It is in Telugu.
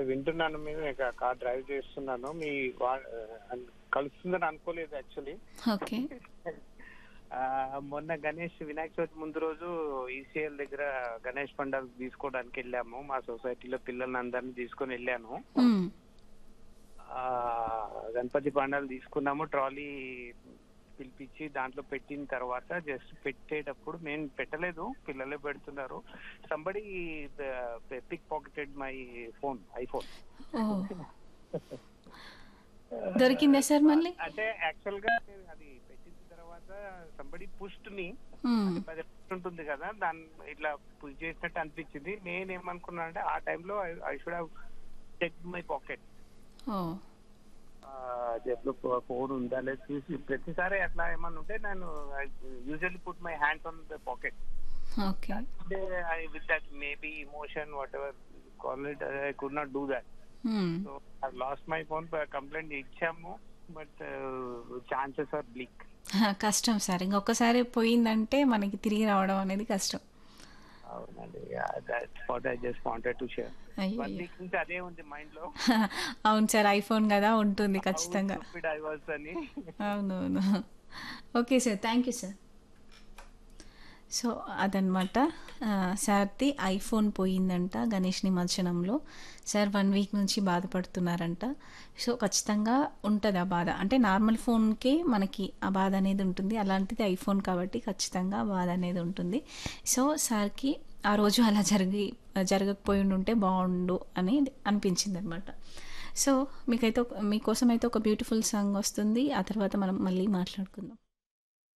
వింటున్నాను మీరు ఇక కార్ డ్రైవ్ చేస్తున్నాను మీ వా- ఆ, కలుస్తుందని అనుకోలేదు యాక్చువల్లీ ఓకే మొన్న గణేష్ వినాయక చవితి ముందు రోజు ఈసీఎల్ దగ్గర గణేష్ పండుగ తీసుకోవడానికి వెళ్ళాము మా సొసైటీలో పిల్లల్ని అందరిని తీసుకొని వెళ్ళాను మ్మ్. ఆ గణపతి పండాలు తీసుకున్నాము ట్రాలీ పిలిపించి దాంట్లో పెట్టిన తర్వాత జస్ట్ పెట్టేటప్పుడు మేము పెట్టలేదు పిల్లలే పెడుతున్నారు సంబడి pickpocketed my phone iPhone ఓ దొరికిందా సార్ మళ్ళీ అంటే యాక్చువల్ గా నేను అది పెట్టిన తర్వాత సంబడి పుష్ట్ ని మ్మ్. అది ఉంటుంది కదా దాన్ని ఇట్లా పుష్ చేసినట్టు అనిపించింది నేనేమనుకున్నా అంటే ఆ టైంలో I should have check my pocket ఓ జేబులో ఫోన్ ఉందా లేదా చూసి ప్రతిసారి అట్లా ఏమన్నా ఉంటే నేను usually put my hands on the pocket okay with that maybe emotion whatever call it I could not do that hmm. So I lost my phone complaint ఇచ్చాము బట్ ఛాన్సెస్ ఆర్ బ్లిక్ కష్టం సార్ ఇంకొకసారి పోయిందంటే మనకి తిరిగి రావడం అనేది కష్టం అవునండి that's what I just wanted to share అయ్యో వన్ వీక్ నుంచి అదే ఉంది మైండ్ లో అవును సార్ ఐఫోన్ కదా ఉంటుంది ఖచ్చితంగా ఐ వాజ్ అని అవునవును okay sir thank you sir so అదనమాట ఆ, సార్ది ఐఫోన్ పోయిందంట గణేష్ నిమజ్జనంలో సార్ వన్ వీక్ నుంచి బాధపడుతున్నారంట సో ఖచ్చితంగా ఉంటుంది ఆ బాధ అంటే నార్మల్ ఫోన్కే మనకి ఆ బాధ అనేది ఉంటుంది అలాంటిది ఐఫోన్ కాబట్టి ఖచ్చితంగా ఆ బాధ అనేది ఉంటుంది సో సార్కి ఆ రోజు అలా జరిగి జరగకపోయి ఉంటే బాగుండు అని అనిపించింది అనమాట సో మీకైతే ఒక- మీకోసం అయితే ఒక బ్యూటిఫుల్ సాంగ్ వస్తుంది ఆ తర్వాత మనం మళ్ళీ మాట్లాడుకుందాం